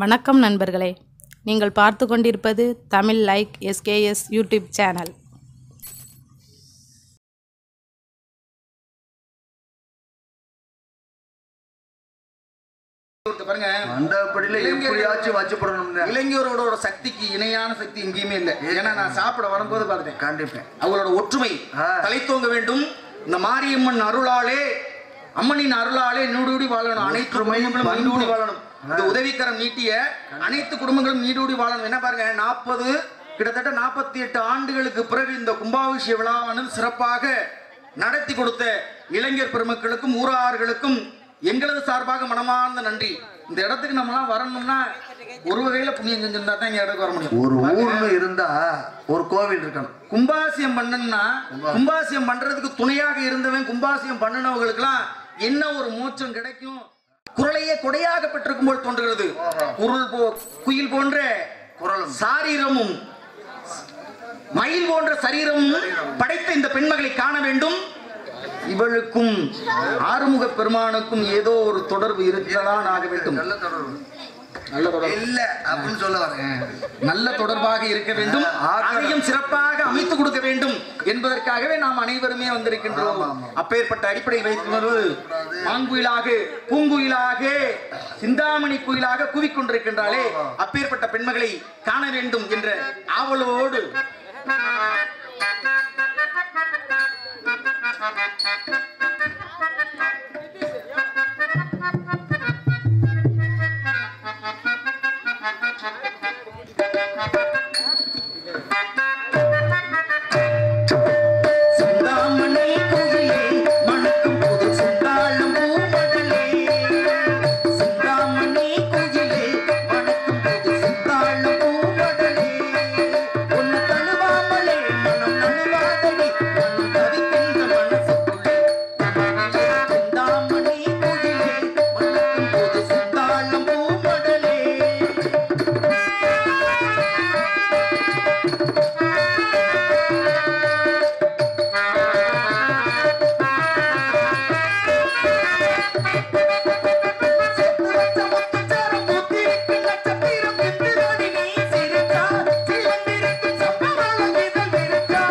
வணக்கம் நண்பர்களே நீங்கள் பார்த்து கொண்டிருப்பது Tamil like SKS YouTube channel ஒருத்தர் பாருங்க மண்டபப்படியில எப்படியாச்சும் வச்சுப்படணும் இளைஞரோட ஒரு சக்திக்கு இணையான சக்தி எங்கேயுமே இல்லை ஏன்னா நான் சாப்பிட வரும்போது பார்த்துட்டேன் கண்டிப்பா அவங்களோட ஒற்றுமை ஆ. தலைத்தோங்க வேண்டும் இந்த மாரியம்மன் அருளாலே அம்மனின் அருளாலே நூடூடி வாழணும் அனைத்து ஒற்றுமையும் குடும்பங்களும் பண்பும். நீடூடி வாழணும் இந்த உதவிக்கரம் நீட்டிய அனைத்து குடும்பங்களும் நீடூடி வாழணும் என்ன பாருங்க நாற்பது கிட்டத்தட்ட நாற்பத்தி எட்டு ஆண்டுகளுக்கு பிறகு இந்த கும்பாபிஷேக விழாவானது சிறப்பாக நடத்தி கொடுத்த இளைஞர் பெருமக்களுக்கும் ஊரார்களுக்கும் எங்களது சார்பாக மனமார்ந்த நன்றி இந்த இடத்துக்கு நம்மலாம் வரணும்னா ஒரு வகையில புண்ணியம் செஞ்சிருந்தா தான் இங்க இடத்துக்கு வர முடியும் ஒரு ஊர்ல இருந்தா ஒரு கோவில் இருக்கணும் கும்பாசியம் பண்ணனா கும்பாசியம் பண்றதுக்கு துணையாக இருந்தவன் கும்பாசியம் பண்ணினவங்களுக்குலாம் என்ன ஒரு மோட்சம் கிடைக்கும் குரலையே கொடையாக பெற்றிருக்கும் போல் தோன்றுகிறது குரல் போ குயில் போன்ற குரலும். சாரீரமும் மயில் போன்ற சரீரமும் படைத்த இந்த பெண்மகளை காண வேண்டும் இவளுக்கும் ஆறுமுக பெருமானுக்கும் ஏதோ ஒரு தொடர்பு இருக்கதான் ஆக வேண்டும் நல்ல தொடர்பு நல்ல தொடர்பு இல்ல அப்படின்னு சொல்ல வரேன் நல்ல தொடர்பாக இருக்க வேண்டும் ஆ- அதையும் சிறப்பாக அமைத்து கொடுக்க வேண்டும் என்பதற்காகவே நாம் அனைவருமே வந்திருக்கின்றோம் ஆமா, ஆமா. அப்பேற்பட்ட அடிப்படை வைத்து வருவது மாங்குயிலாக பூங்குயிலாக சிந்தாமணி குயிலாக கூவிக்கொண்டிருக்கின்றாலே அப்பேற்பட்ட பெண்மகளை காண வேண்டும் என்ற ஆவலோடு சிந்தாமணி குயிலே மணக்கும் புது சிந்தாளும் பூமகளே சிந்தாமணி குயிலே மணக்கும் புது சிந்தாளும் பூமகளே உன்னை தழுவாமலே மனம் நழுவாதடி மனம் தவிக்கின்ற மனசுக்குள்ளே சிந்தாமணி குயிலே மணக்கும் புது சிந்தாளும் பூமகளே செத்து வச்ச முத்துச்சாரம் பூத்திருக்கும் நட்சத்திரம் வித்துதோடி நீ சிரிச்சா சிவந்திருக்கும் சம்பவாளம் இதழ் விரிச்சா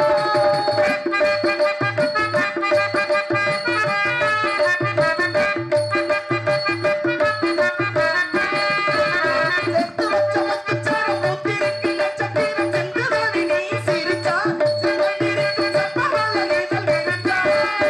செத்து வச்ச முத்துச்சாரம் பூத்திருக்கும் நட்சத்திரம் வித்துதோடி நீ சிரிச்சா சிவந்திருக்கும் சம்பவாளம் இதழ் விரிச்சா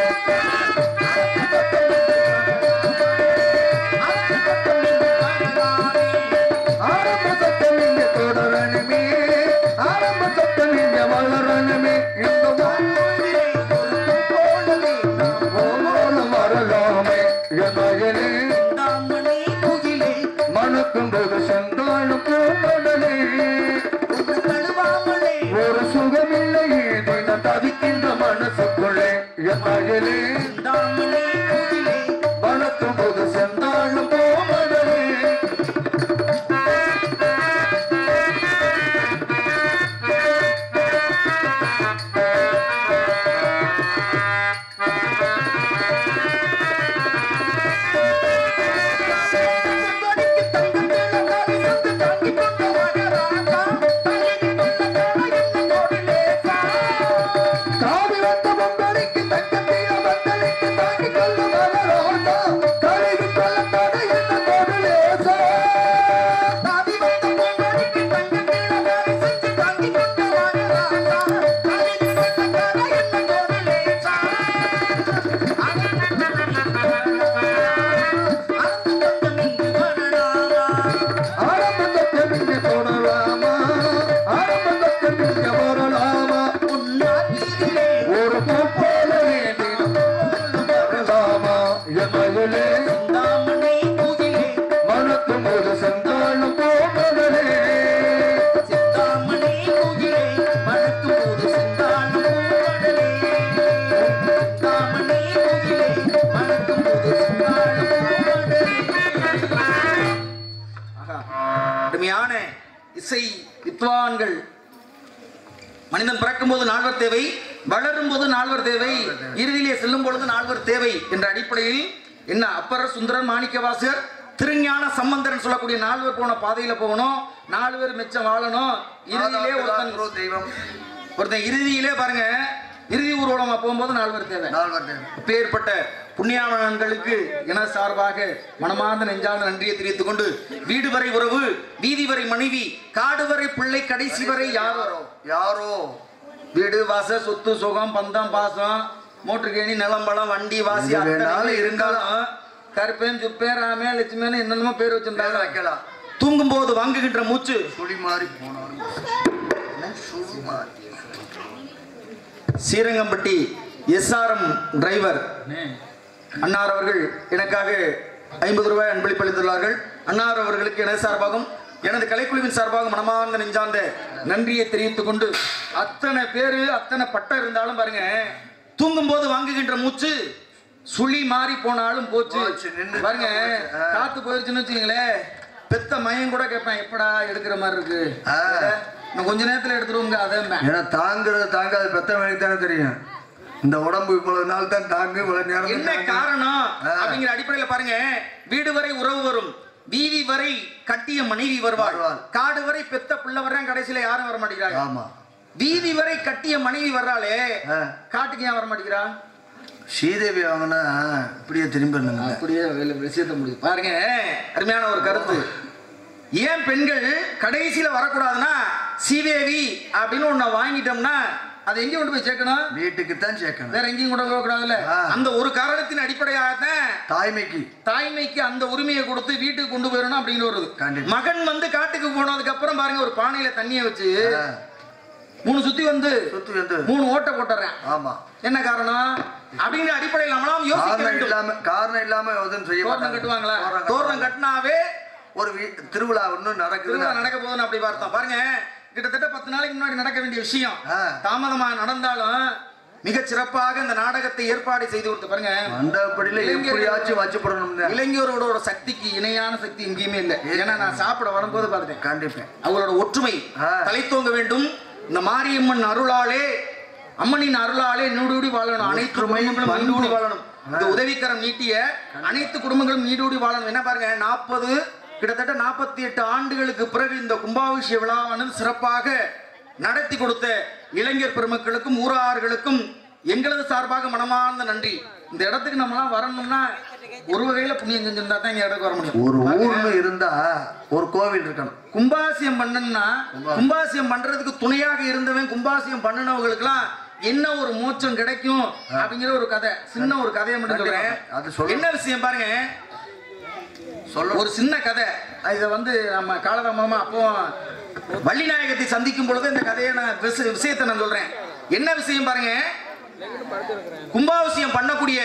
ஆரம்ப சட்டம் இங்க தொடரணுமே ஆரம்ப சட்டம் இங்க வளரணுமே இந்த வாழ்விலே ஒரு பூ போலவே நாம் போலும் வரலாமே எமையிலே தாமணி குயிலே மணக்கும் போது செந்தாளும் பூமடலே உன்னை தழுவாமலே ஒரு சுகமில்லையே தினம் தவிக்கின்ற மனசுக்குள்ளே எமையிலே தாமணி குயிலே மணக்கும் போது செந்தாளும் பூமடலே செங்கொடிக்கு தங்கம் மேலங்காலி சத்து தாங்கி கொண்ட மகராஜா தலைவி கொண்ட காளை என்ன கோடிலேசா காவி வந்த பொங்கலுக்கு தங்கத்தீர வந்தலுக்கு தாங்கி கொள்ள மலரோட்டா கழுவி கொள்ள தடை என்ன கோவிலேசா தாவி வந்த பொங்கலுக்கு தங்கம் மேலங்காலி சத்து தாங்கி கொண்ட மகராஜா தலைவி கொண்ட காளை என்ன கோடிலேசா அங்கு தங்கம் இங்கு வரலாமா ஆரம்ப சத்தம் இங்கே தொடராமா ஆரம்ப சத்தம் இங்கே வரலாமா உன்னாத்திலே ஒரு பூ போலவே தினம் வரலாமா எமையிலே தாமணி குயிலே மணக்கும் ஒரு செந்தாளும் போமகளே சிந்தாமணி குயிலே மணக்கும் போது சிந்தாளும் பூமடலே சிந்தாமணி குயிலே மணக்கும் போது சிந்தாளும் பூமடலே அருமையான இசை வித்வான்கள் மனிதன் பிறக்கும் போது நால்வர் தேவை வளரும் போது நால்வர் தேவை இறுதியிலே செல்லும் பொழுது நால்வர் தேவை என்ற அடிப்படையில் என்ன அப்பர் சுந்தரன் மாணிக்கவாசகர் திருஞான சம்பந்தரன் சொல்லக்கூடிய நாலு பேர் போன பாதையில போகணும் நாலு பேர் மிச்சம் வாழணும் இறுதியிலே ஒருத்தன் குரு தெய்வம் ஒருத்தன் இறுதியிலே பாருங்க இறுதி ஊர்வலமா போகும்போது நாலு பேர் தேவை நால்வர் தெய்வம் பேர்பட்ட புண்ணியானங்களுக்கு என சார்பாக மனமார்ந்த நெஞ்சார்ந்த நன்றியை தெரிவித்துக் கொண்டு வீடு வரை உறவு வீதி வரை மனைவி காடு வரை பிள்ளை கடைசி வரை யாரோ யாரோ வீடு வாச சொத்து சுகம் பந்தம் பாசம் மோட்டர் கேணி நிலம் பழம் வண்டி வாசி எங்க அத்தனை வேணாலும் இருந்தாலும் கருப்பேன் சுப்பேன் ராமே லட்சுமேன் என்னென்னமோ பேர் வேலை வச்சிருந்தாங்க வைக்கலாம் தூங்கும் போது வாங்குகின்ற மூச்சு சுழி மாறி போனாலும் என்ன சுழி மாறி ஸ்ரீரங்கம்பட்டி எஸ்ஆர்எம் டிரைவர் அன்னார் அவர்கள் எனக்காக ஐம்பது ரூபாய் அன்பளிப்பளித்துள்ளார்கள் அன்னார் அவர்களுக்கு எனது சார்பாகவும் எனது கலைக்குழுவின் சார்பாக மனமார்ந்த நெஞ்சார்ந்த நன்றியை தெரிவித்துக் கொண்டு அத்தனை பேரு அத்தனை பட்டம் இருந்தாலும் பாருங்க தூங்கும் போது வாங்குகின்ற மூச்சு சுழி மாறி போனாலும் போச்சு போச்சு, நின்னு பாருங்க போச்சு. ஆ. காத்து போயிருச்சுன்னு வச்சுக்கீங்களேன் பெத்த மையம் கூட கேட்பேன் எப்படா எடுக்கிற மாதிரி இருக்கு ஆ. இன்னும் கொஞ்ச நேரத்துல எடுத்துருவோங்க அதே ஏன்னா தாங்குறது தாங்காது பெத்தவனுக்கு தானே தெரியும் இந்த உடம்பு இவ்வளவு நாள் தான் தாங்கு இவ்வளவு நேரம் என்ன தான் தாங்கு. காரணம் ஆ. அப்படிங்கிற அடிப்படையில பாருங்க வீடு வரை உறவு வரும் வீதி வரை கட்டிய மனைவி வருவாள் வருவாள். காடு வரை பெத்த பிள்ளை வர்றேன் கடைசியில யாரும் வர மாட்டேங்கிறாங்க ஆமா வீதி வரை கட்டிய மனைவி வர்றாளே ஆ. காட்டுக்கு ஏன் வர மாட்டேங்கிறா ஸ்ரீதேவி வாங்கினா இப்படியே திரும்பி இருந்துங்க அப்படியே வேலை- விஷயத்த முடியுது பாருங்க அருமையான ஒரு கருத்து ஏன் பெண்கள் கடைசியில வரக்கூடாதுன்னா சீதேவி அப்படின்னு ஒண்ணு வாங்கிட்டோம்னா அதை எங்க கொண்டு போய் சேர்க்கணும் வீட்டுக்கு தான் சேர்க்கணும் வேற எங்கேயும் கொண்டு போக கூடாதுல்ல ஆ. அந்த ஒரு காரணத்தின் அடிப்படையாகத்தான் தாய்மைக்கு தாய்மைக்கு அந்த உரிமையை கொடுத்து வீட்டுக்கு கொண்டு போயிடணும் அப்படின்னு வருது கண்டிப்பா. மகன் வந்து காட்டுக்கு போனதுக்கு அப்புறம் பாருங்க ஒரு பானையில தண்ணியை வச்சு ஆ, மூணு சுத்தி வந்து சுத்தி வந்து மூணு ஓட்டை போட்டுறேன் ஆமா என்ன காரணம் அப்படிங்கிற அடிப்படையில் நம்மளாம் யோசிக்க காரணம் வேண்டும் இல்லாம காரணம் இல்லாம எதுவும் செய்ய தோரணம் மாட்டாங்க. கட்டுவாங்களா தோரணம் தோரணம் கட்டினாவே ஒரு வீ- திருவிழா ஒன்றும் நடக்குதுன்னா திருவிழா நடக்க போகுதுன்னு அப்படி பார்த்தோம் பாருங்க கிட்டத்தட்ட பத்து நாளைக்கு முன்னாடி நடக்க வேண்டிய விஷயம் ஆ. தாமதமா நடந்தாலும் மிக சிறப்பாக இந்த நாடகத்தை ஏற்பாடு செய்து கொடுத்து பாருங்க மண்டபப்படியில எப்படியாச்சும் வச்சுப்படணும் இளைஞரோட ஒரு சக்திக்கு இணையான சக்தி எங்கேயுமே இல்லை ஏன்னா நான் சாப்பிட வரும்போது பார்த்துட்டேன் கண்டிப்பா அவங்களோட ஒற்றுமை ஆ. தலைத்தோங்க வேண்டும் இந்த மாரியம்மன் அருளாலே அம்மனின் அருளாலே நீடூடி வாழணும் அனைத்து ஒற்றுமை, குடும்பங்களும் பண்பு. நீடூடி வாழணும் இந்த உதவிக்கரம் நீட்டிய அனைத்து குடும்பங்களும் நீடூடி வாழணும் என்ன பாருங்க நாற்பது கிட்டத்தட்ட நாற்பத்தி எட்டு ஆண்டுகளுக்கு பிறகு இந்த கும்பாபிஷேக விழாவானது சிறப்பாக நடத்தி கொடுத்த இளைஞர் பெருமக்களுக்கும் ஊரார்களுக்கும் எங்களது சார்பாக மனமார்ந்த நன்றி இந்த இடத்துக்கு நம்மலாம் வரணும்னா ஒரு வகையில புண்ணியம் செஞ்சிருந்தா தான் இங்க இடத்துக்கு வர முடியும் ஒரு ஊர்னு இருந்தா ஒரு கோவில் இருக்கணும் கும்பாசியம் பண்ணணும்னா கும்பாசியம் பண்றதுக்கு துணையாக இருந்தவன் கும்பாசியம் பண்ணினவங்களுக்குலாம் என்ன ஒரு மோட்சம் கிடைக்கும் அப்படிங்கிற ஒரு கதை சின்ன ஒரு கதையை மட்டும் சொல்றேன் அது சொல்லு. என்ன விஷயம் பாருங்க சொல்ல ஒரு சின்ன கதை இதை வந்து நம்ம காலதாமதமா அப்போ வள்ளிநாயகத்தை சந்திக்கும் பொழுது இந்த கதையை நான் விஷ- விஷயத்தை நான் சொல்றேன் என்ன விஷயம் பாருங்க கும்பாபிஷேகம் பண்ணக்கூடிய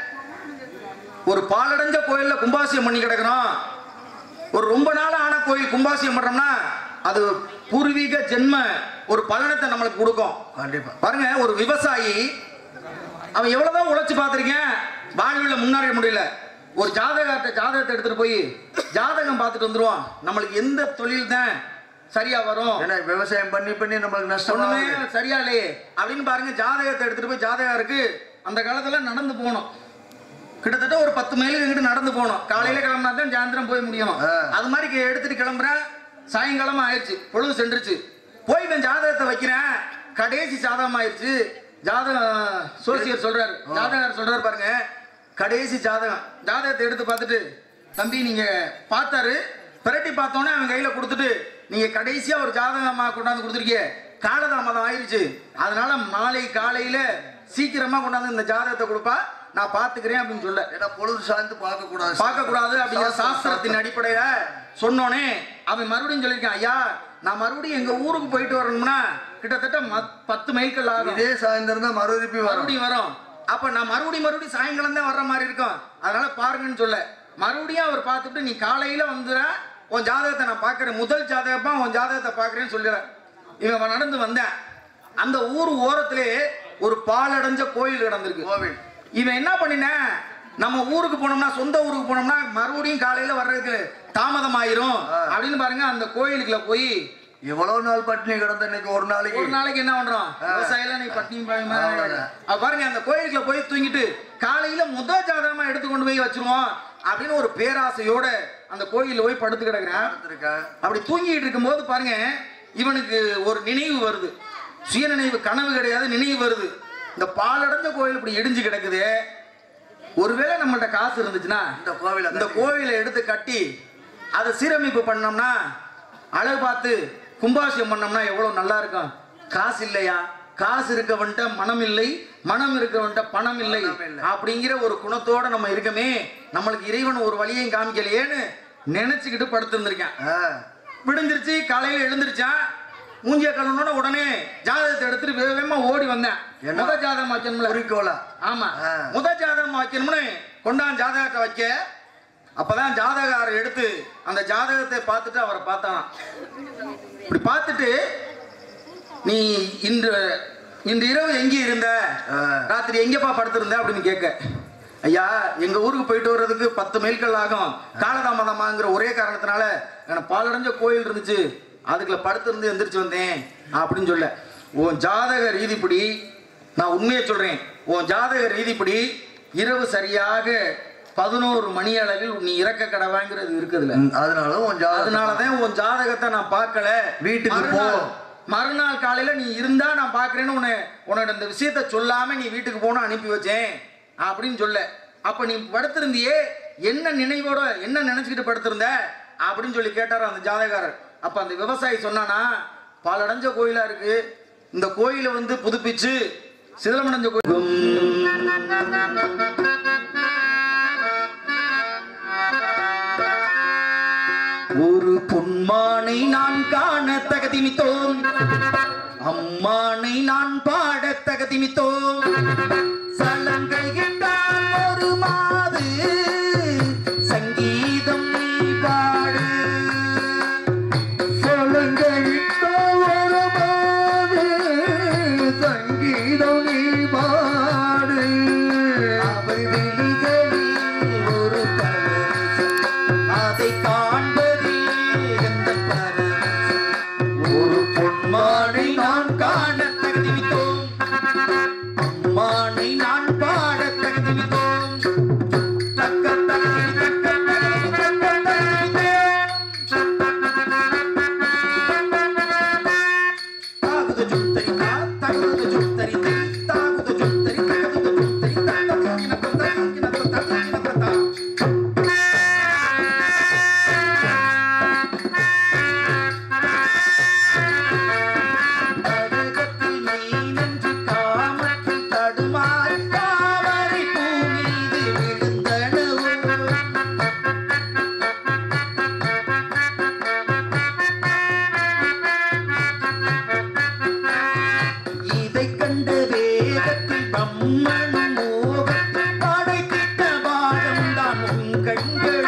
ஒரு பாலடைஞ்ச கோயில்ல கும்பாபிஷேகம் பண்ணி கிடக்கிறோம் ஒரு ரொம்ப நாள் ஆன கோயில் கும்பாபிஷேகம் பண்றோம்னா அது பூர்வீக ஜென்ம ஒரு பலனத்தை நம்மளுக்கு கொடுக்கும் கண்டிப்பா பாருங்க ஒரு விவசாயி அவன் எவ்வளவுதான் உழைச்சு பார்த்திருக்கேன் வாழ்வில் முன்னேற முடியல ஒரு ஜாதகத்தை ஜாதகத்தை எடுத்துட்டு போய் ஜாதகம் பார்த்துட்டு வந்துருவான் நம்மளுக்கு எந்த தொழில் தான் சரியா வரும் ஏன்னா விவசாயம் பண்ணி பண்ணி நம்மளுக்கு நஷ்டம் ஒண்ணுமே ஆகுது. சரியா இல்லையே அப்படின்னு பாருங்க ஜாதகத்தை எடுத்துட்டு போய் ஜாதகம் இருக்கு அந்த காலத்துல நடந்து போகணும் கிட்டத்தட்ட ஒரு பத்து மைலுக்கு இங்கிட்டு நடந்து போகணும் காலையில கிளம்புனா தான் சாயந்தரம் போய் முடியும் ஆ. அது மாதிரி கே- எடுத்துட்டு கிளம்புறேன் சாயங்காலம் ஆயிடுச்சு பொழுது சென்றுச்சு போய் இவன் ஜாதகத்தை வைக்கிறேன் கடைசி ஜாதகம் ஆயிடுச்சு ஜாதகம் சோசியர் சொல்றாரு ஜாதகர் சொல்றாரு பாருங்க கடைசி ஜாதகம் ஜாதகத்தை எடுத்து பார்த்துட்டு தம்பி நீங்க பார்த்தாரு பிரட்டி பார்த்தோன்னே அவன் கையில கொடுத்துட்டு நீங்க கடைசியா ஒரு ஜாதகமா கொண்டாந்து கொடுத்துருக்கீங்க காலதாமதம் ஆயிடுச்சு அதனால நாளை காலையில சீக்கிரமா கொண்டாந்து இந்த ஜாதகத்தை கொடுப்பா நான் பாத்துக்கிறேன் அப்படின்னு சொல்ல ஏன்னா பொழுது சார்ந்து பார்க்க கூடாது பார்க்க கூடாது அப்படிங்கிற சாஸ்திரத்தின் அடிப்படையில சொன்னோனே அவன் மறுபடியும் சொல்லியிருக்கான் ஐயா நான் மறுபடியும் எங்க ஊருக்கு போயிட்டு வரணும்னா கிட்டத்தட்ட மத்- பத்து மைல்கள் ஆகும் இதே சாயந்தரம் தான் மறுதிப்பி வரும் மறுபடியும் வரும் அப்ப நான் மறுபடியும் மறுபடியும் சாயங்காலம் தான் வர்ற மாதிரி இருக்கும் அதனால பாருங்கன்னு சொல்ல மறுபடியும் அவர் பார்த்துட்டு நீ காலையில வந்துற உன் ஜாதகத்தை நான் பார்க்கறேன் முதல் ஜாதகப்பா உன் ஜாதகத்தை பார்க்கறேன்னு சொல்லிடுறேன் இவன் நடந்து வந்தேன் அந்த ஊர் ஓரத்திலே ஒரு பாலடைஞ்ச கோயில் கிடந்திருக்கு கோவில் இவன் என்ன பண்ணினேன் நம்ம ஊருக்கு போனோம்னா சொந்த ஊருக்கு போனோம்னா மறுபடியும் காலையில வர்றதுக்கு தாமதம் ஆயிரும் அப்படின்னு பாருங்க அந்த கோயிலுக்குள்ள போய் இவ்வளவு நாள் பட்டினி கிடந்த இன்னைக்கு ஒரு நாளைக்கு ஒரு நாளைக்கு என்ன பண்றோம் விவசாயில நீ பட்டினி பாய் மாதிரி ஆமாங்க. அப்ப பாருங்க அந்த கோயிலுக்குள்ள போய் தூங்கிட்டு காலையில முதல் ஜாதகமா எடுத்து கொண்டு போய் வச்சிருவோம் அப்படின்னு ஒரு பேராசையோட அந்த கோயில்ல போய் படுத்து கிடக்குறான் பார்த்திருக்கேன். அப்படி தூங்கிட்டு இருக்கும்போது பாருங்க இவனுக்கு ஒரு நினைவு வருது சுய நினைவு கனவு கிடையாது நினைவு வருது இந்த பாலடைஞ்ச கோயில் இப்படி இடிஞ்சு கிடக்குது ஒருவேளை நம்மள்ட்ட காசு இருந்துச்சுன்னா இந்த கோவில இந்த கோவிலை எடுத்து கட்டி அதை சீரமைப்பு பண்ணோம்னா அழகு பார்த்து கும்பாபிஷேகம் பண்ணோம்னா எவ்வளவு நல்லா இருக்கும் காசு இல்லையா காசு இருக்கவன்ட்ட மனம் இல்லை மனம் இருக்கவன்ட்ட பணம் இல்லை பணம் இல்லை. அப்படிங்கிற ஒரு குணத்தோட நம்ம இருக்கமே நம்மளுக்கு இறைவன் ஒரு வழியையும் காமிக்கலையேன்னு நினைச்சுக்கிட்டு படுத்திருந்திருக்கேன் ஆ, விடுந்துருச்சு காலையில எழுந்திருச்சான் மூஞ்சிய கழுவுனோட உடனே ஜாதகத்தை எடுத்துட்டு வேக வேகமா ஓடி வந்தேன் என்ன? முத ஜாதகம் வைக்கணும்ல குறிக்கோளா ஆமா ஆ. முத ஜாதகம் வைக்கணும்னு கொண்டான் ஜாதகத்தை வைக்க அப்பதான் ஜாதகாரர் எடுத்து அந்த ஜாதகத்தை பார்த்துட்டு அவரை பார்த்தானாம் இப்படி பார்த்துட்டு நீ இன்று இன்று இரவு எங்கே இருந்த ஆ. ராத்திரி எங்கப்பா படுத்திருந்த அப்படின்னு கேட்க ஐயா எங்க ஊருக்கு போயிட்டு வர்றதுக்கு பத்து மைல்கள் ஆகும் காலதாமதமாங்கிற ஒரே காரணத்தினால எனக்கு பாலடைஞ்ச கோயில் இருந்துச்சு அதுக்குள்ள படுத்திருந்து எந்திரிச்சு வந்தேன் அப்படின்னு சொல்ல உன் ஜாதக ரீதிப்படி நான் உண்மையை சொல்றேன் உன் ஜாதக ரீதிப்படி இரவு சரியாக பதினோரு மணி அளவில் நீ இறக்க கடவாங்கிறது இருக்குதுல்ல ம், அதனால உன் ஜாதகம் அதனாலதான் உன் ஜாதகத்தை நான் பார்க்கல வீட்டுக்கு போ. மறுநாள்- மறுநாள் காலையில நீ இருந்தா நான் பாக்குறேன்னு உன்னை உன்னோட இந்த விஷயத்த சொல்லாம நீ வீட்டுக்கு போன அனுப்பி வச்சேன் அப்படின்னு சொல்ல அப்ப நீ படுத்திருந்தியே என்ன நினைவோட என்ன நினைச்சுக்கிட்டு படுத்திருந்த அப்படின்னு சொல்லி கேட்டாரு அந்த ஜாதகாரர் அப்ப அந்த விவசாயி சொன்னானா பாலடைஞ்ச கோயிலா இருக்கு இந்த கோயிலை வந்து புதுப்பிச்சு சிதிலமடைஞ்ச கோயில் ஒரு பொன்மானை நான் காண தகதிமித்தோம் அம்மானை நான் பாட தகதிமித்தோம் சலங்கை என்றால் ஒரு மாது சங்கீதம் நீ பாடு சொல்லுங்களிட்ட ஒரு மாது, சங்கீதம் நீ பாடு அவள் விழிகளில் ஒரு பரவசம் அதை காண்பதில் எந்த பரவசம் ஒரு பொன்மானை நான் காண தகுதிவித்தோம் அம்மானை நான் பாட தகுதிவித்தோம் தக்க தகுதி தக்க தகுதி தக்க தாகுத ஜுத்தரிதா தகுத ஜுத்தரிதை தாகுத ஜுத்தரி தகுத ஜுத்தரி தக்க கிணத்த தக்க கிணத்த தக்க கிணத்த தடகத்தில் மீனன்று காமத்தில் தடுமாறி தாமரை பூ மீது விழுந்தனவோ இதை கண்ட வேகத்தில் பிரம்மனும் மோகத்தில் படைத்திட்ட பாடம் தான் உன் கண்கள்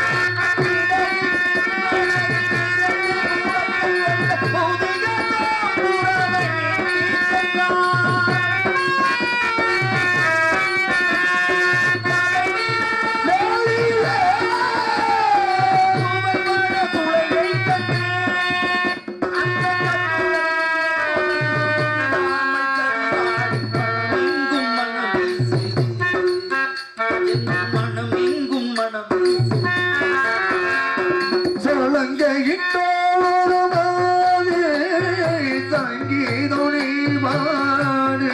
மனம் எங்கும் மனம் சொல்லுங்களிட்ட ஒரு மாது, சங்கீதம் நீ பாடு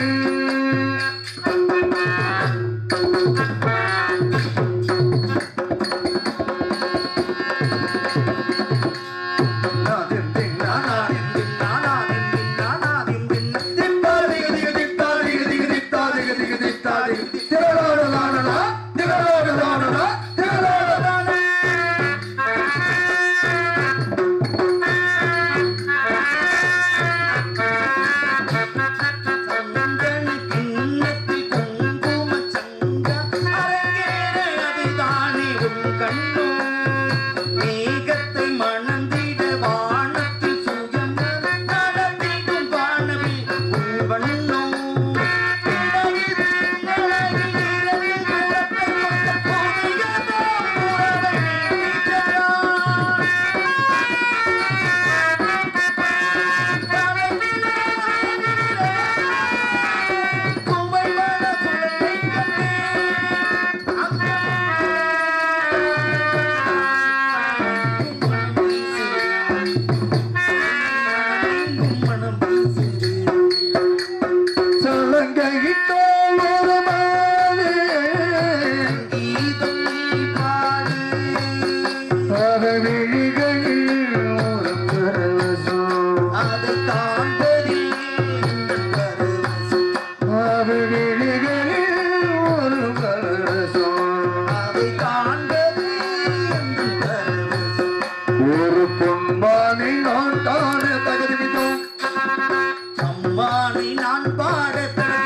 விழிகளில் ஒரு பரவசம் அதை காண்பதில் எங்கள் பரவசம். அவள் விழிகளில் ஒரு பரவசம் அதை காண்பது எங்கள் பரவசம். ஒரு பொன்மானை நான் காண தகுதிவிட்டோம் அம்மானை நான் பாட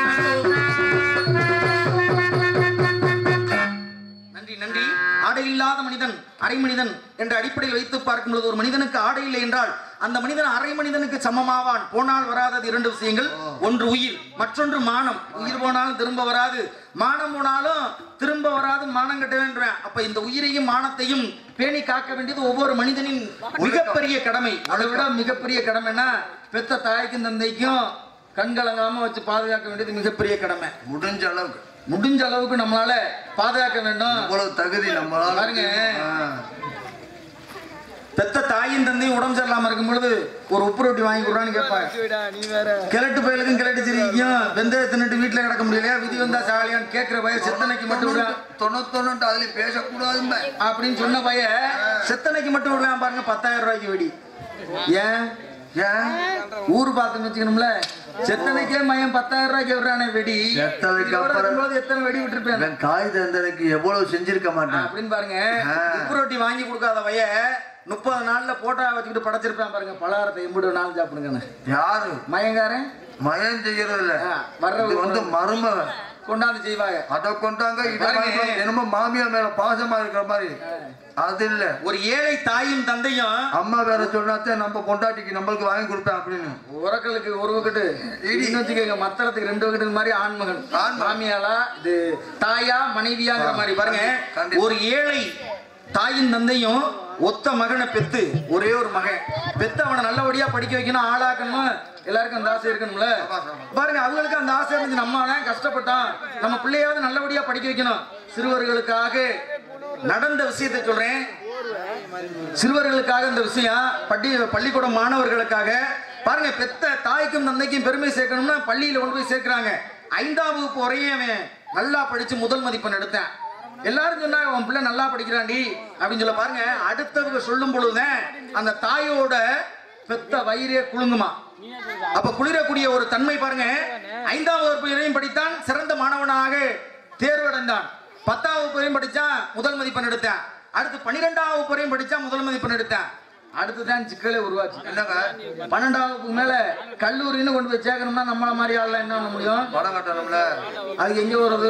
நன்றி நன்றி ஆடை இல்லாத மனிதன் அரை மனிதன் என்ற அடிப்படையில் வைத்து பார்க்கும் பொழுது ஒரு மனிதனுக்கு ஆடை இல்லை என்றால் அந்த மனிதன் அரை மனிதனுக்கு சமமாவான் போனால் வராதது இரண்டு விஷயங்கள் ஒன்று உயிர் மற்றொன்று மானம் உயிர் போனாலும் திரும்ப வராது மானம் போனாலும் திரும்ப வராது மானம் கட்ட வேண்டும் அப்ப இந்த உயிரையும் மானத்தையும் பேணி காக்க வேண்டியது ஒவ்வொரு மனிதனின் மிகப்பெரிய கடமை அதை விட மிகப்பெரிய கடமைன்னா பெத்த தாய்க்கும் தந்தைக்கும் கண்கலங்காம வச்சு பாதுகாக்க வேண்டியது மிகப்பெரிய கடமை முடிஞ்ச அளவுக்கு முடிஞ்ச அளவுக்கு நம்மளால பாதுகாக்க வேண்டும் இவ்வளவு தகுதி நம்மளால பாருங்க. ஆ. பெத்த தாயும் தந்தையும் உடம்பு சரியில்லாம இருக்கும் பொழுது ஒரு உப்பு ரொட்டி வாங்கி கொடுறான்னு கேட்பாங்க கிழட்டு பயலுக்கும் கிழட்டு சிரிக்கும் வெந்தய தின்னுட்டு வீட்டுல கிடக்க முடியலையா விதி வந்தா சாலியான்னு கேட்கிற பையன் செத்தனைக்கு மட்டும் விடுவேன் தொண்ணூத்தொன்னு அதுல பேசக்கூடாதும்ப அப்படின்னு சொன்ன பையன் செத்தனைக்கு மட்டும் விடுவேன் பாருங்க பத்தாயிரம் ரூபாய்க்கு வெடி ஏன் ஏன் ஊர் பார்த்துன்னு வச்சுக்கணும்ல செத்தனைக்கே மயம் பத்தாயிரம் ரூபாய்க்கு விடுறானே வெடி செத்ததுக்கு இதோட அப்புறம் இருக்கும்போது எத்தனை வெடி விட்டுருப்பேன் இவன் காய் தந்தனுக்கு எவ்வளவு செஞ்சிருக்க மாட்டான் அப்படின்னு பாருங்க ஆ. உப்பு ரொட்டி வாங்கி கொடுக்காத பைய முப்பது நாள்ல போட்டா வச்சுக்கிட்டு படைச்சிருப்பேன் பாருங்க பலகாரத்தை எம்பிடு நாள் சாப்பிடுங்கன்னு யாரு மயங்காரன் மயம் செய்யறது இல்ல ஆ, வர்றவங்க இது வந்து மருமகன் கொண்டாந்து செய்வாங்க அத கொண்டாங்க இத பாருங்க. வாங்கிட்டு என்னமோ மாமியார் மேல பாசமா இருக்கிற மாதிரி அது இல்ல ஒரு ஏழை தாயும் தந்தையும் அம்மா வேற சொன்னாத்தே நம்ம பொண்டாட்டிக்கு நம்மளுக்கு வாங்கி கொடுப்பேன் அப்படின்னு உரக்கலுக்கு ஒரு வக்கட்டு இன்னும் வச்சுக்கோங்க மத்தளத்துக்கு ரெண்டு வக்கட்டு மாதிரி ஆண்மகன் மாமியாளா இது தாயா மனைவியாங்கிற மாதிரி பாருங்க கண்டிப்பா. ஒரு ஏழை தாயும் தந்தையும் ஒத்த மகனை பெத்து ஒரே ஒரு மகன் பெத்து அவனை நல்லபடியா படிக்க வைக்கணும் ஆளாக்கணும் எல்லாருக்கும் அந்த ஆசை இருக்கணும்ல பாருங்க அவங்களுக்கு அந்த ஆசை இருந்துச்சு நம்ம தான் கஷ்டப்பட்டோம் நம்ம பிள்ளையாவது நல்லபடியா படிக்க வைக்கணும் சிறுவர்களுக்காக நடந்த விஷயத்தை சொல்றேன் சிறுவர்களுக்காக இந்த விஷயம் பள்ளி பள்ளிக்கூட மாணவர்களுக்காக பாருங்க பெத்த தாய்க்கும் தந்தைக்கும் பெருமை சேர்க்கணும்னா பள்ளியில கொண்டு போய் சேர்க்கிறாங்க ஐந்தாம் வகுப்பு வரையும் அவன் நல்லா படிச்சு முதல் மதிப்பெண் எடுத்தேன் எல்லாரும் சொன்னாங்க உன் பிள்ளை நல்லா படிக்கிறான்டி அப்படின்னு சொல்ல பாருங்க அடுத்தவங்க சொல்லும் பொழுதுதான் அந்த தாயோட பெத்த வயிறே குலுங்குமா அப்ப குளிரக்கூடிய ஒரு தன்மை பாருங்க ஐந்தாம் வகுப்பு வரையும் படித்தான் சிறந்த மாணவனாக தேர்வடைந்தான் பத்தாம் வகுப்பு வரையும் படிச்சான் முதல் மதிப்பெண் எடுத்தான் அடுத்து பன்னிரெண்டாம் வகுப்பு வரையும் படிச்சா முதல் மதிப்பெண் எடுத்தான் அடுத்துதான் சிக்கலே உருவாச்சு என்னங்க பன்னெண்டாம் வகுப்பு மேல கல்லூரின்னு கொண்டு போய் சேர்க்கணும்னா நம்மள மாதிரி ஆள்லாம் என்ன பண்ண முடியும் படம் கட்டணும்ல அது எங்க வருது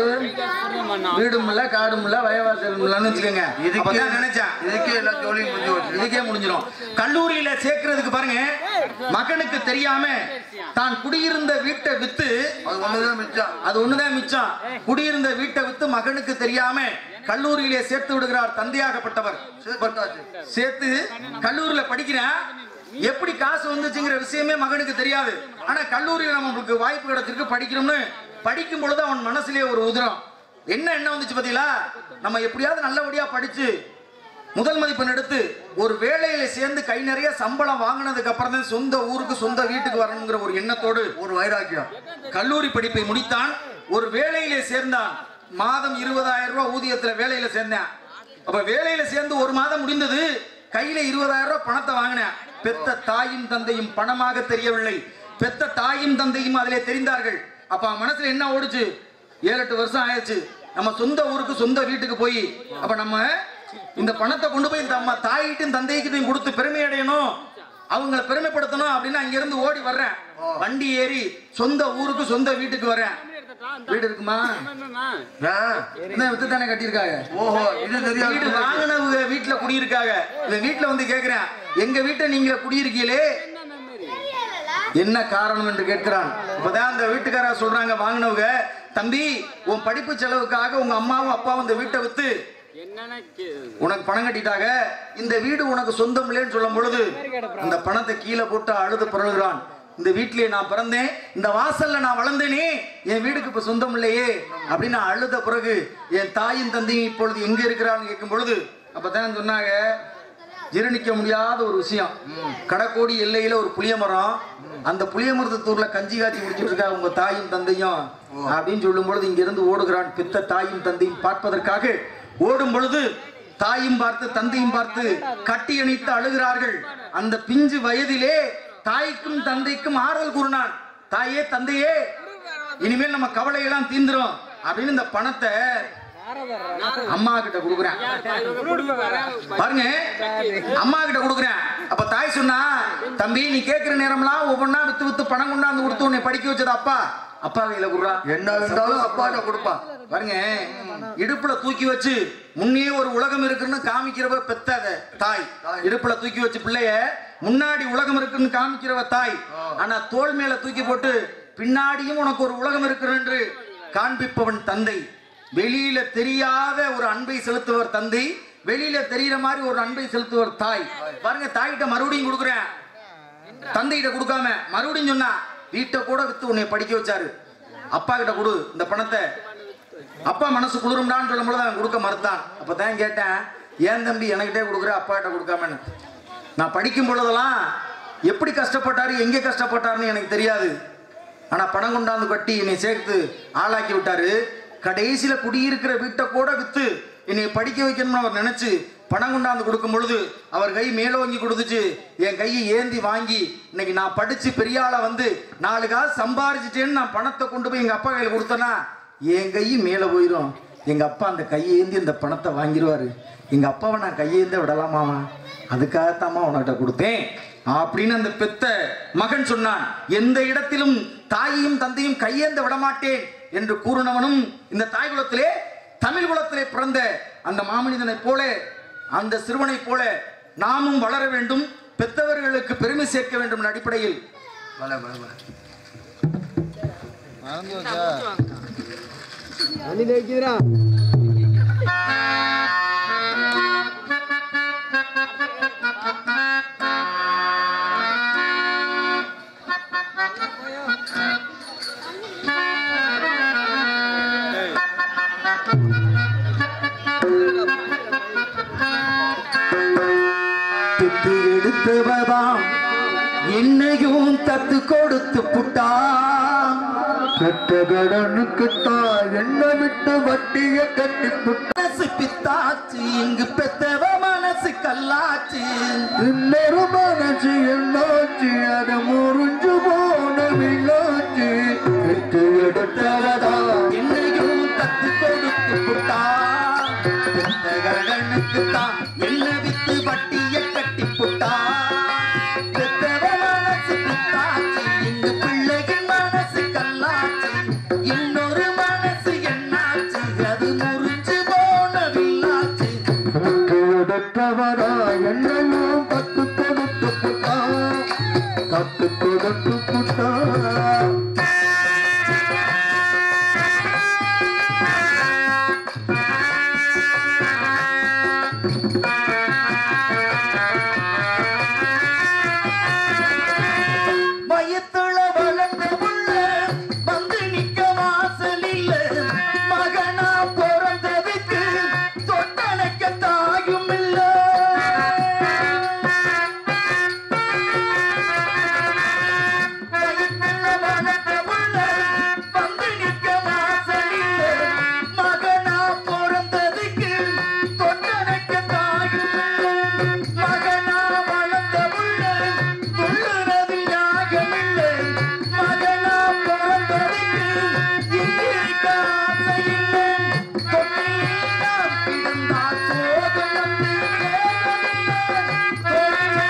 வீடும் இல்ல காடும் இல்ல வயவாசலும் இல்லன்னு வச்சுக்கோங்க இதுக்கே அப்பதான் நினைச்சேன் இதுக்கே எல்லாம் ஜோலியும் முடிஞ்சு போச்சு இதுக்கே முடிஞ்சிடும் கல்லூரியில சேர்க்கிறதுக்கு பாருங்க மகனுக்கு தெரியாம தான் குடியிருந்த வீட்டை வித்து அது ஒண்ணுதான் மிச்சம் அது ஒண்ணுதான் மிச்சம் குடியிருந்த வீட்டை வித்து மகனுக்கு தெரியாம கல்லூரியிலே சேர்த்து விடுகிறார் தந்தையாகப்பட்டவர் சேர்த்தாச்சு சேர்த்து கல்லூரியில படிக்கிறேன் எப்படி காசு வந்துச்சுங்கிற விஷயமே மகனுக்கு தெரியாது ஆனா கல்லூரியில நம்மளுக்கு வாய்ப்பு கிடைச்சிருக்கு படிக்கணும்னு படிக்கும் பொழுது அவன் மனசுலயே ஒரு உதிரம் என்ன என்ன வந்துச்சு பாத்தீங்களா நம்ம எப்படியாவது நல்லபடியா படிச்சு முதல் மதிப்பெண் எடுத்து ஒரு வேலையில சேர்ந்து கை நிறைய சம்பளம் வாங்கினதுக்கு அப்புறம் தான் சொந்த ஊருக்கு சொந்த வீட்டுக்கு வரணுங்கிற ஒரு எண்ணத்தோடு ஒரு வைராக்கியம் கல்லூரி படிப்பை முடித்தான் ஒரு வேலையிலே சேர்ந்தான் மாதம் இருபதாயிரம் ரூபாய் ஊதியத்துல வேலையில சேர்ந்தேன் அப்ப வேலையில சேர்ந்து ஒரு மாதம் முடிந்தது கையில இருபதாயிரம் ரூபாய் பணத்தை வாங்கினேன் பெத்த தாயும் தந்தையும் பணமாக தெரியவில்லை பெத்த தாயும் தந்தையும் அதிலே தெரிந்தார்கள் அப்ப அவன் மனசுல என்ன ஓடுச்சு ஏழு எட்டு வருஷம் ஆயிடுச்சு நம்ம சொந்த ஊருக்கு சொந்த வீட்டுக்கு போய் அப்ப நம்ம இந்த பணத்தை கொண்டு போய் நம்ம தாயிட்டும் தந்தைக்கிட்டையும் கொடுத்து பெருமை அடையணும் அவங்கள பெருமைப்படுத்தணும் அப்படின்னு அங்க இருந்து ஓடி வர்றேன் வண்டி ஏறி சொந்த ஊருக்கு சொந்த வீட்டுக்கு வரேன் வீடு இருக்குமா ஏன்? என்ன வித்து தானே கட்டியிருக்காங்க ஓஹோ இது வீடு தெரியாது வாங்கினவங்க வீட்டுல குடியிருக்காங்க இந்த வீட்டுல வந்து கேக்குறேன் எங்க வீட்டை நீங்க குடியிருக்கீங்களே என்ன காரணம் என்று கேட்கிறான் இப்பதான் அந்த வீட்டுக்காரர் சொல்றாங்க வாங்கினவங்க தம்பி உன் படிப்பு செலவுக்காக உங்க அம்மாவும் அப்பாவும் இந்த வீட்டை வித்து உனக்கு பணம் கட்டிட்டாங்க இந்த வீடு உனக்கு சொந்தம் இல்லைன்னு சொல்லும் பொழுது அந்த பணத்தை கீழே போட்டு அழுது பிறகுறான் இந்த வீட்டிலேயே நான் பிறந்தேன் இந்த வாசல்ல நான் வளர்ந்தேனே என் வீடுக்கு இப்ப சொந்தம் இல்லையே அப்படின்னு நான் அழுத பிறகு என் தாயும் தந்தையும் இப்பொழுது எங்க இருக்கிறான்னு கேட்கும் பொழுது அப்பதான் சொன்னாங்க ஜீரணிக்க முடியாத ஒரு விஷயம் கடக்கோடி எல்லையில ஒரு புளிய மரம் அந்த புளிய மரத்தூர்ல கஞ்சி காய்ச்சி குடிச்சிட்டு இருக்கா உங்க தாயும் தந்தையும் அப்படின்னு சொல்லும் பொழுது இங்க இருந்து ஓடுகிறான் பித்த தாயும் தந்தையும் பார்ப்பதற்காக ஓடும் பொழுது தாயும் பார்த்து தந்தையும் பார்த்து கட்டி அணைத்து அழுகிறார்கள் அந்த பிஞ்சு வயதிலே தாய்க்கும் தந்தைக்கும் ஆறுதல் கூறினான் தாயே தந்தையே இனிமேல் நம்ம கவலையெல்லாம் தீந்துரும் அப்படின்னு இந்த பணத்தை அம்மா கிட்ட கொடுக்குறேன் பாருங்க அம்மா கிட்ட கொடுக்குறேன் அப்ப தாய் சொன்னா தம்பி நீ கேட்கிற நேரம்லாம் ஒவ்வொன்னா வித்து வித்து பணம் கொண்டாந்து கொடுத்து உன்னை படிக்க வச்சது அப்பா அப்பா கையில குடுறா என்ன இருந்தாலும் அப்பாட்ட கொடுப்பான் பாருங்க இடுப்புல தூக்கி வச்சு முன்னே ஒரு உலகம் இருக்குன்னு காமிக்கிறவ பெத்தாத தாய் இடுப்புல தூக்கி வச்சு பிள்ளைய முன்னாடி உலகம் இருக்குன்னு காமிக்கிறவ தாய் ஆனா தோள் மேல தூக்கி போட்டு பின்னாடியும் உனக்கு ஒரு உலகம் இருக்கு என்று காண்பிப்பவன் தந்தை வெளியில தெரியாத ஒரு அன்பை செலுத்துவர் தந்தை வெளியில தெரியிற மாதிரி ஒரு அன்பை செலுத்துவர் தாய் பாருங்க தாய்கிட்ட மறுபடியும் கொடுக்குறேன் தந்தைகிட்ட கொடுக்காம மறுபடியும் சொன்னா வீட்டை கூட வித்து உன்னை படிக்க வச்சாரு அப்பா கிட்ட கொடு இந்த பணத்தை அப்பா மனசு குளிரும்டான்னு சொல்லும் பொழுது அவன் கொடுக்க மறுத்தான் அப்பதான் கேட்டேன் ஏன் தம்பி என்கிட்டே கொடுக்குற அப்பா கிட்ட கொடுக்காமன்னு நான் படிக்கும் பொழுதெல்லாம் எப்படி கஷ்டப்பட்டாரு எங்கே கஷ்டப்பட்டாருன்னு எனக்கு தெரியாது ஆனா பணம் கொண்டாந்து கட்டி என்னை சேர்த்து ஆளாக்கி விட்டாரு கடைசியில குடியிருக்கிற வீட்டை கூட வித்து என்னை படிக்க வைக்கணும்னு அவர் நினைச்சு பணம் கொண்டாந்து கொடுக்கும் பொழுது அவர் கை மேலோங்கி கொடுத்துச்சு என் கையை ஏந்தி வாங்கி இன்னைக்கு நான் படிச்சு பெரிய ஆளா வந்து நாலு காசு சம்பாரிச்சிட்டேன்னு நான் பணத்தை கொண்டு போய் எங்க அப்பா கையில கொடுத்தேன்னா என் கை மேலே போயிடும் எங்க அப்பா அந்த கையை ஏந்தி இந்த பணத்தை வாங்கிடுவாரு எங்க அப்பாவை நான் கையேந்த விடலாமாமா அதுக்காகத்தாம்மா உனக்கிட்ட கொடுத்தேன் அப்படின்னு அந்த பெத்த மகன் சொன்னான் எந்த இடத்திலும் தாயையும் தந்தையும் கையேந்த விடமாட்டேன் என்று கூறினவனும் இந்த தாய் குலத்திலே தமிழ் குலத்திலே பிறந்த அந்த மாமனிதனைப் போல அந்த சிறுவனைப் போல நாமும் வளர வேண்டும் பெத்தவர்களுக்கு பெருமை சேர்க்க வேண்டும் என்ற அடிப்படையில் வல வல வல பெத்து எடுத்தவதாம் என்னையும் தத்து கொடுத்து புட்டா கெட்ட கடனுக்குத்தான் என்ன விட்டு வட்டிய கட்டி புட்ட மனசு பித்தாச்சு இங்கு பெத்தவ மனசு கல்லாச்சு இன்னொரு மனசு என்னாச்சு அத முறிஞ்சு போன வில்லாச்சு கெட்டு எடுத்தவதா என்னையும் தத்து கொடுத்து புட்டா பெத்த கடனுக்கு தான் என்ன வித்து வட்டிய கட்டி புட்டா பெத்தவ மனசு பித்தாச்சு இங்கு பிள்ளைகள் மனசு கல்லாச்சு இன்னொரு மனசு என்னாச்சு அது முறிஞ்சு போன வில்லாச்சு கெட்டு எடுத்தவரா என்னையும் கத்து கொடுத்து புட்டா கத்து கொடுத்து புட்டா வயத்துல வளர்ந்த புள்ள வந்து நிக்க வாசலில் மகனா பிறந்ததுக்கு தொட்டனைக்க தாயும் இல்ல வயத்துல வளர்ந்த புள்ள வந்து நிக்க வாசலில் மகனா பிறந்ததுக்கு தொட்டனைக்க தாயும் இல்ல மகனா வளர்ந்த புள்ள துள்ளுறது யாகமில்லை மகனா பிறந்ததுக்கு இங்கிருக்க ஆசையில்லை தொட்டிலாம் கிடந்தா சோகம் வந்து வேகமில்லை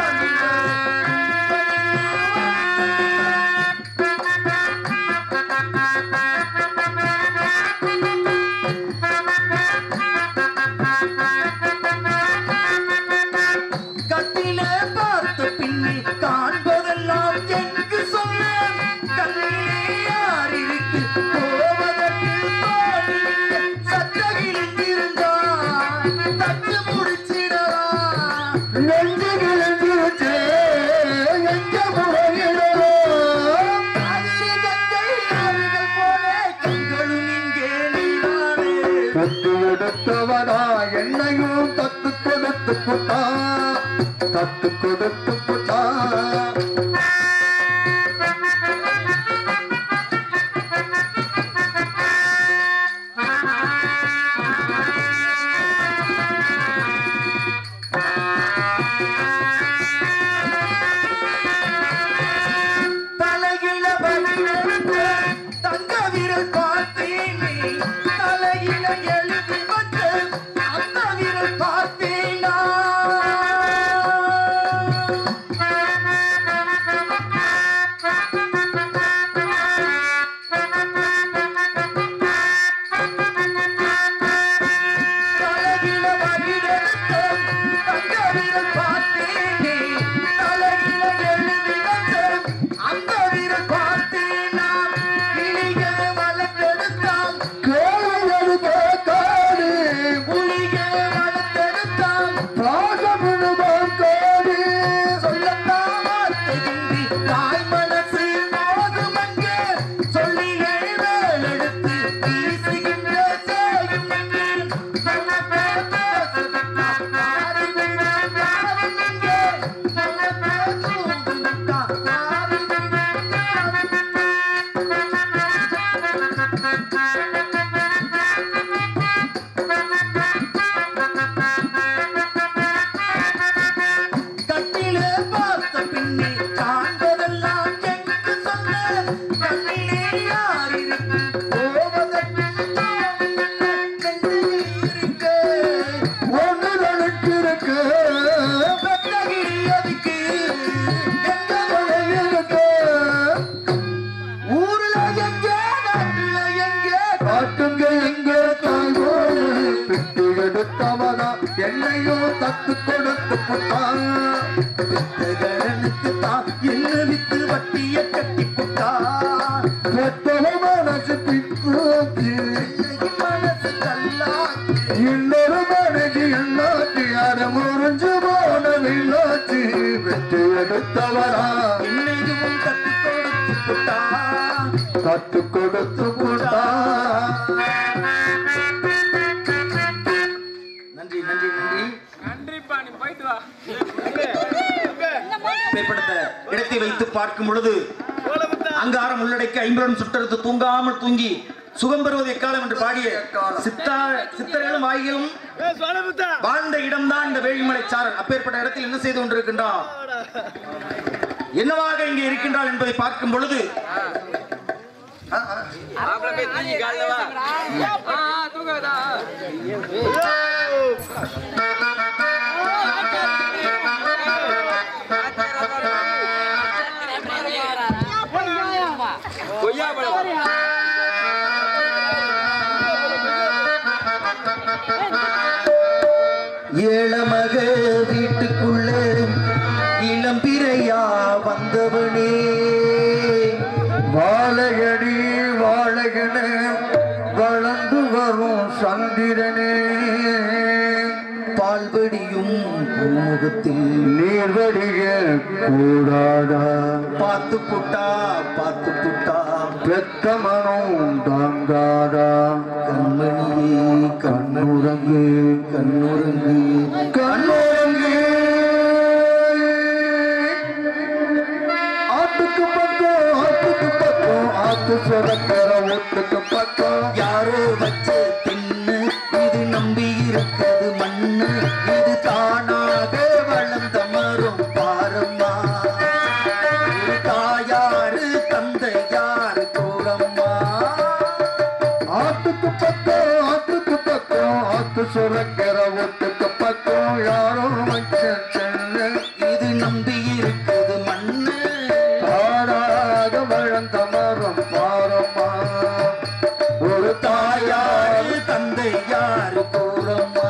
கட்டிலே பார்த்த பின்னே காண்பதெல்லாம் எங்கு சொல்ல கல்யாரிருக்கு போவதற்கு தோணில்லை. சட்டகிழில் இருந்தா தட்டு முடிச்சிடலாம் நெஞ்சு கிழந்துருச்சே எங்க முறையிடலோ காவிரி கங்கை ஆறுகள் போல கண்களும் இங்கே நீரானே கத்து எடுத்தவனா என்னையும் தத்து கொடுத்து புட்டா தத்து கொடுத்து புட்டா ஆ காத்து கொடுத்து புட்டான் கடனுக்கு தான் என்ன வித்து வட்டிய கட்டி புட்டா பெத்தவ மனசு பித்தோச்சு மனசு கல்லாச்சு இன்னொரு மனைவி எண்ணாச்சு அட முறிஞ்சு போன விண்ணாச்சு வெற்றி எடுத்தவரா என்னையும் கத்து கொடுத்து புட்டா கத்து கொடுத்து புட்டான் நன்றி நன்றி நன்றி மேற்படுத்த இடத்தை வைத்து பார்க்கும் பொழுது அங்காரம் உள்ளடக்கி ஐம்பதுடன் சுட்டறுத்து தூங்காமல் தூங்கி சுகம் பெறுவது எக்காலம் என்று பாடிய சித்தா சித்தர்களும் வாய்களும் வாழ்ந்த இடம்தான் இந்த வேலிமலை சாரல் அப்பேற்பட்ட இடத்தில் என்ன செய்து கொண்டிருக்கின்றான் என்னவாக இங்கே இருக்கின்றாள் என்பதை பார்க்கும் பொழுது ஏழமக வீட்டுக்குள்ள இளம் பிறையா வந்தவனே வாழையடி வாழைகன வளர்ந்து வரும் சந்திரனே பால்வடியும் பூமுகத்தில் நீர்வடிய கூடாதா பார்த்து புட்டா பார்த்து புட்டா பெத்த மனம் தாங்காதா கண்மணியே கண்ணுறங்கு கண்ணுறங்கு கண்ணுறங்கு ஆத்துக்கு பக்கம் ஆத்துக்கு பக்கம் ஆத்து சுரக்கிற ஒட்டுக்கு பக்கம் யாரோ வச்ச தின்னு இது நம்பி இருக்குது மண்ணு இது தானாக வளர்ந்த மரம் பாரம்மா இது தாயாரு தந்தையாரு கூறம்மா ஆத்துக்கு பக்கம் ஆத்துக்கு பக்கம் ஆத்து சுரக்கிற ஒட்டுக்கு பக்கம் யாரோ வச்ச சென்னு இது நம்பி இருக்குது மண்ணு தாராக வளர்ந்த மரம் பாரம்மா ஒரு தாயார் தாயாரு தந்தையாரு கூறம்மா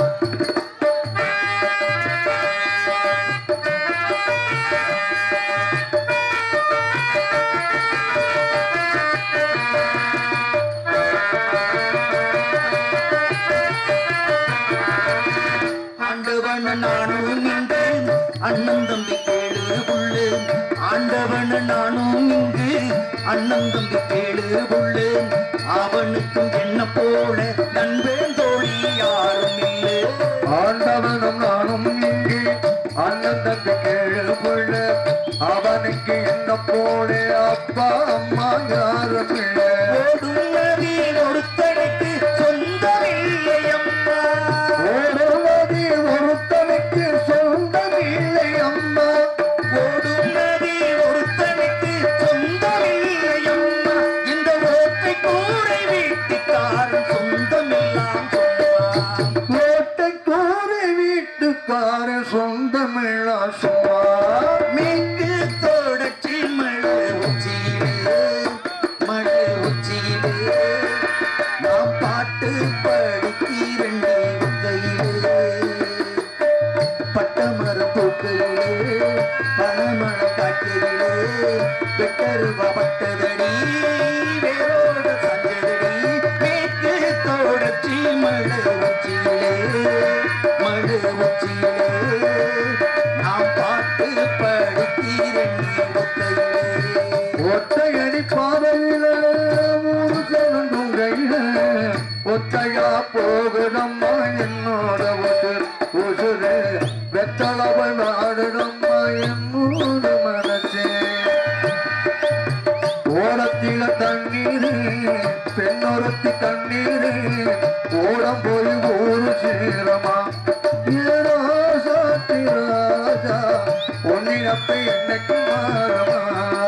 ஆண்டவன் நானும் இங்கு அண்ணன் தம்பி கேளு புள்ளு ஆண்டவன் நானும் இங்கு அண்ணன் தம்பி கேளு புள்ளு அவனுக்கும் என்ன போல நண்பேன் தோழி யாரும் இல்லை ஆண்டவனும் நானும் இங்கு அண்ணன் தம்பி கேளு புள்ள அவனுக்கு என்ன போல அப்பா அம்மா யாரும் இல்லை ஓடும் நதி ஒருத்தனுக்கு சொந்தமில்லை அம்மா ஓடுவதி ஒருத்தனுக்கு சொந்தமில்லை அம்மா ஓடும் நதி ஒருத்தனுக்கு சொந்தமில்லை அம்மா இந்த ஓட்டை கூரை வீட்டுக்காரன் சொந்தமெல்லாம் சொல்வான் கோட்டை கூரை வீட்டுக்கார சொந்தமில்லா சும்மா மேற்கு தொடர்ச்சி மழை உச்சியிலே மழை உச்சியிலே நாம் பாட்டு படிக்கிறண்டே உத்தையிலே பட்டமரம் பூக்கையிலே பனமரம் காட்டிலே வெட்டருவா பட்டதடி வேரோட சஞ்சதடி மேற்கு தொடர்ச்சி மழை உச்சியிலே மழை உச்சியிலே நாம் பாட்டு படிக்கிறண்டே உத்தையிலே ஒத்தையடி பாதையில மூணு செல்லும் கையில ஒத்தையா போகணும்மா என்னோட உசுர் உசுரு வெத்தளவை வாடணும்மா என்னோட மனசே ஓடத்தில தண்ணீர் பெண்ணொருத்தி கண்ணீர் ஓடம் போய் ஊரு சேரமா ஏதோ சாத்தி ராஜா பொன்னினப்பை என்னைக்கு மாறமா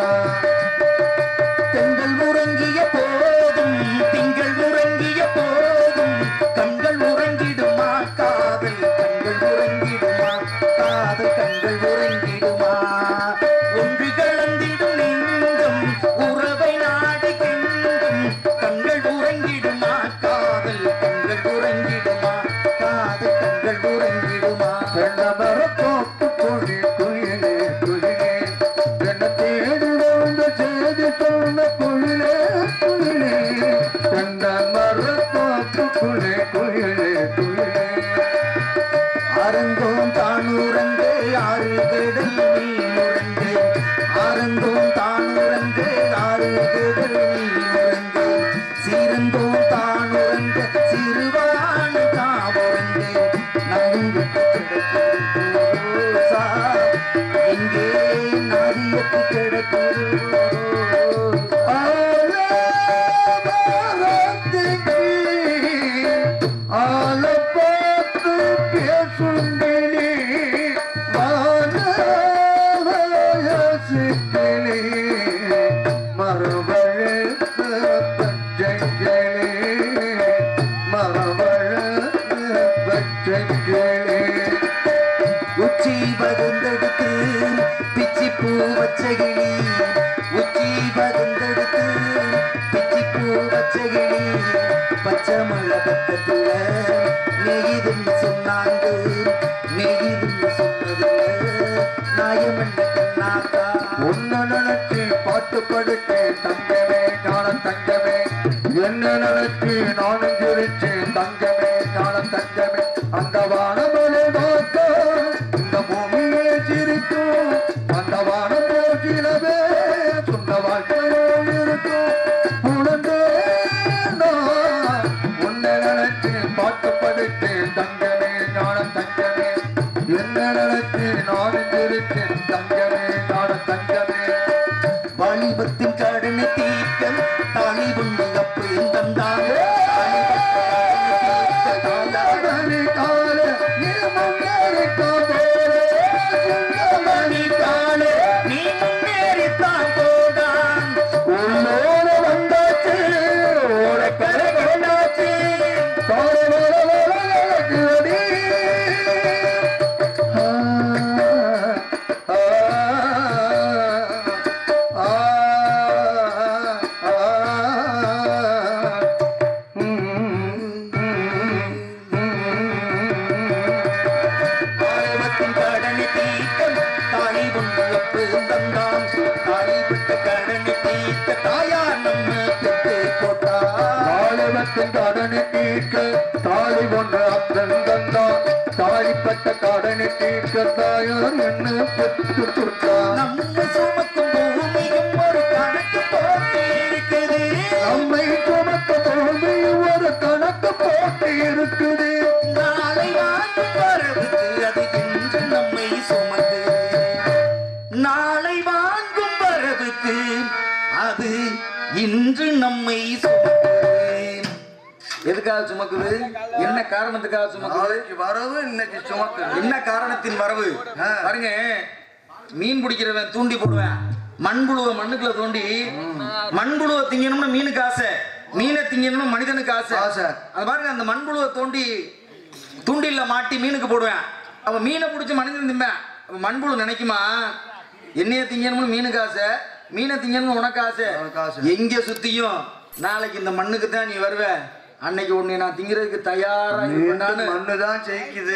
பெண்கள் உறங்கிய போதும் திங்கள் உறங்கிய போதும் கண்கள் உறங்கிடுமா காதல் கண்கள் உறங்கிடுமா காதல் கண்கள் உறங்கிடுமா ஒன்று கலந்திடும் நெஞ்சம் உறவை நாடி கெண்டும் கண்கள் உறங்கிடுமா காதல் கண்கள் உறங்கிடுமா காதல் கண்கள் உறங்கிடுமா ஆறு கடல் நீர் உறங்க ஆரந்தோம் தான் உறங்க ஆறு கடல் நீர் உறங்க சீரந்தோம் தான் உறங்க சிறுவாணி தாவுறங்க நங்கு கிடக்கிறோசா எங்கே நதியத்து கிடக்கிறோ ஆலப்பாத்து பேசுங்கிளி வானவயசிக்கிளி மறுவழுத்து பச்சைக்கிளி மறுவழுத்து பச்சைக்கிளி உச்சி பகுந்தெடுத்து பிச்சி பூ வச்சகிளி உச்சி பகுந்தெடுத்து பிச்சி பூ வச்சகிளி பச்சை மலை பக்கத்துல நெய்துன்னு சொன்னாங்க நெய்துன்னு சொன்னதில்ல நாயமண்ண கண்ணாத்தா உன்ன நினைச்சு பாட்டு படுத்தேன் தங்கமே ஞான தங்கமே என்ன நினைச்சு நானும் சிரிச்சேன் தங்கமே ஞான தங்கமே அந்த வானமலை பார்க்க இந்த பூமியே சிரிக்கும் அந்த வானம் போக்கிலவே சொந்த வாழ்க்கையோ இருக்கும் உணர்ந்தே நான் உன்னை நினைச்சு பாட்டு படுத்தேன் தங்கமே ஞான தங்கமே என்ன நினைச்சு நானும் சிரிச்சேன் தங்கமே ஞான தங்கமே வாலிபத்தின் கடனை தீர்க்க தாலி உண்டு அப்பேன் தந்தாங்க தாயாடனே கால இருமங்கரை காதோரே மணி கால நீ முன்னேறித்தான் போதான் உள்ளோர வந்தாச்சு ஓட கரை கொண்டாச்சு காலவரவரவரகுடி ஆ ஆ ஆ ஆயிரத்தின் கடனை தீர்க்க தாலி உண்டு அப்பேன் தந்தான் தாலி விட்ட கடனை தீர்க்க தாயார் நம்ம பெற்று போட்டார் தாளிவத்தின் கடனை தீர்க்க தாலி ஒன்று அப்பன் தந்தான் தாலிப்பட்ட கடனை தீர்க்க தாயார் என்ன பெற்று கொடுத்தார் நம்ம சுமக்கும் பூமியும் ஒரு கணக்கு போட்டு இருக்குது நம்மை சுமக்க பூமி ஒரு கணக்கு போட்டு இருக்குது நாளை வாங்கும் வரவுக்கு அது இன்று நம்மை சுமந்து நாளை வாங்கும் வரவுக்கு அது இன்று நம்மை சுமக்குது எதுக்காக சுமக்குது என்ன காரணத்துக்காக சுமக்குது நாளைக்கு வரவு இன்னைக்கு சுமக்கு என்ன காரணத்தின் வரவு பாருங்க மீன் பிடிக்கிறவன் தூண்டி போடுவேன் மண்புழுவை மண்ணுக்குள்ள தோண்டி மண்புழுவை திங்கணும்னு மீனுக்கு ஆசை மீனை திங்கணும்னு மனிதனுக்கு ஆசை ஆசை. அது பாருங்க அந்த மண்புழுவை தோண்டி தூண்டில்ல மாட்டி மீனுக்கு போடுவேன் அப்ப மீனை பிடிச்சி மனிதன் திம்பேன் அப்ப மண்புழு நினைக்குமா என்னைய திங்கணும்னு மீனுக்கு ஆசை மீனை திங்கணும்னு உனக்கு ஆசை உனக்கு ஆசை. எங்க சுத்தியும் நாளைக்கு இந்த மண்ணுக்கு தான் நீ வருவ அன்னைக்கு உன்னை நான் திங்கிறதுக்கு தயாரா இருப்பேன்டான்னு மண்ணுதான் ஜெயிக்குது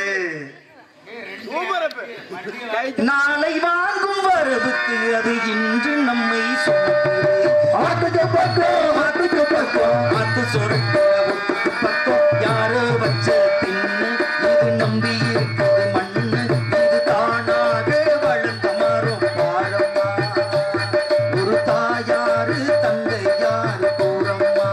நாளை வாங்கும் வரவுக்கு அது இன்று நம்மை சுமக்குது. ஆட்டுக்கு பக்கம் ஆட்டுக்கு பக்கம் ஆத்து சொரக்க ஒத்துக்கு பக்கம் யாரோ வச்ச தின்னு இது நம்பி இருக்குது மண்ணு இது தானாக வளர்ந்த மரம் பாரம்மா ஒரு தாயாரு தந்தை யாரு கூறம்மா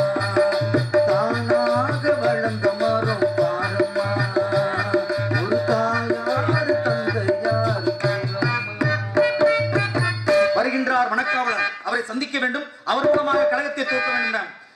தானாக வளர்ந்த மரம் பாரம்மா ஒரு தாயாரு தந்தை யாரு கூறம்மா வருகின்றார் மணக்காவலர் அவரை சந்திக்க வேண்டும் அவர் மூலமாக கழகத்தை தோற்க வேண்டும்